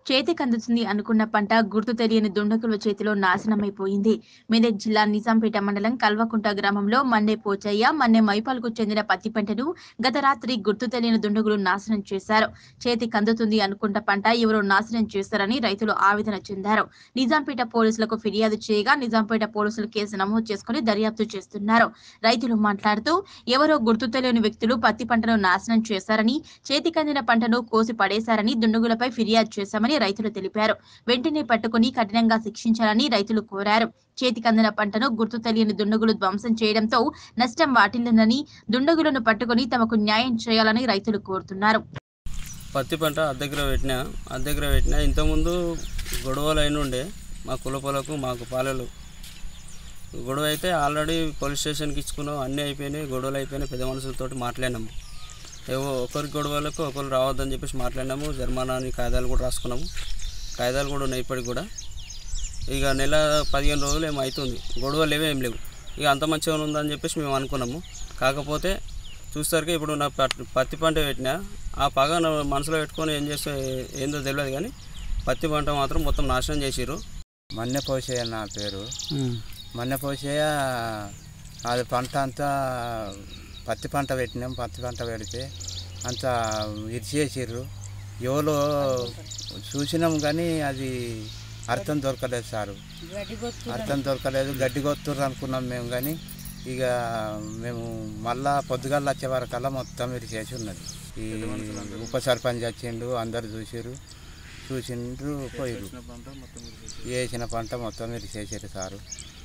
చేతికందుతుంది అనుకున్న పంట గుర్తు తెలియని దుండగుల చేతిలో నాశనమైపోయింది మెదక్ జిల్లా నిజాంపేట మండలం కల్వకుంట గ్రామంలో మన్నె పోచయ్య మన్నె మైపాల్కు చెందిన పత్తి పంటను గత రాత్రి గుర్తు తెలియని దుండగులు నాశనం చేశారు చేతికందుతుంది అనుకున్న పంట ఎవరో నాశనం చేశారని రైతులు ఆవేదన చెందారు నిజాంపేట పోలీసులకు ఫిర్యాదు చేయగా నిజాంపేట పోలీసులు కేసు నమోదు చేసుకుని దర్యాప్తు చేస్తున్నారు రైతులు మాట్లాడుతూ ఎవరో గుర్తు తెలియని వ్యక్తులు పత్తి పంటను నాశనం చేశారని చేతికందిన పంటను కోసి పడేశారని దుండగులపై ఫిర్యాదు చేశామని రైతులు తెలిపారు వెంటనే పట్టుకుని కఠినంగా శిక్షించాలని రైతులు కోరారు చేతికందిన పంటను గుర్తు తెలియని దుండగులు ధ్వంసం చేయడంతో నష్టం వాటిల్లిందని దుండగులను పట్టుకుని తమకు న్యాయం చేయాలని రైతులు కోరుతున్నారు పత్తి పంట అద్దెగ్ర పెట్టినా అద్దెగ్ర పెట్టినా ఇంతకుముందు గొడవలు అయిన ఉండే మా కులపొలకు మాకు పాలలు గొడవ అయితే ఆల్రెడీ పోలీస్ స్టేషన్కి ఇచ్చుకున్నాం అన్నీ అయిపోయినాయి గొడవలు అయిపోయినాయి పెద్ద మనుషులతోటి మాట్లాడినాము ఏవో ఒకరి గొడవలకు ఒకరు రావద్దని చెప్పేసి మాట్లాడినాము జర్మానాని కాయిదాలు కూడా రాసుకున్నాము కాయిదాలు కూడా ఉన్నాయి ఇప్పటికి కూడా ఇక నెల పదిహేను రోజులు ఏమో అవుతుంది గొడవలు ఏమీ ఏం లేవు ఇక అంత మంచిగా ఉందని చెప్పేసి మేము అనుకున్నాము కాకపోతే చూసరికి ఇప్పుడు నా పట్- పత్తి పంట పెట్టినా ఆ పగ నా మనసులో పెట్టుకొని ఏం చేస్తే ఏందో తెలియదు కానీ పత్తి పంట మాత్రం మొత్తం నాశనం చేసిర్రు మన్నె పోసేయ నా పేరు మన్నె పోసేయ అది పంట అంతా పత్తి పంట పెట్టినాం పత్తి పంట పెడితే అంత ఇరిచేసిర్రు ఎవరో చూసినాం కానీ అది అర్థం దొరకలేదు సారు అర్థం దొరకలేదు గడ్డి కొత్తుర్రు అనుకున్నాం మేము కానీ ఇక మేము మళ్ళా పొద్దుగాల వచ్చే వరకల్లా మొత్తం ఇరిచేసి ఉన్నది ఈ ఉప సర్పంచ్ వచ్చిండు అందరు చూసిర్రు చూసిండ్రు పోయిర్రు వేసిన పంట మొత్తం ఇరిచేసారు సారు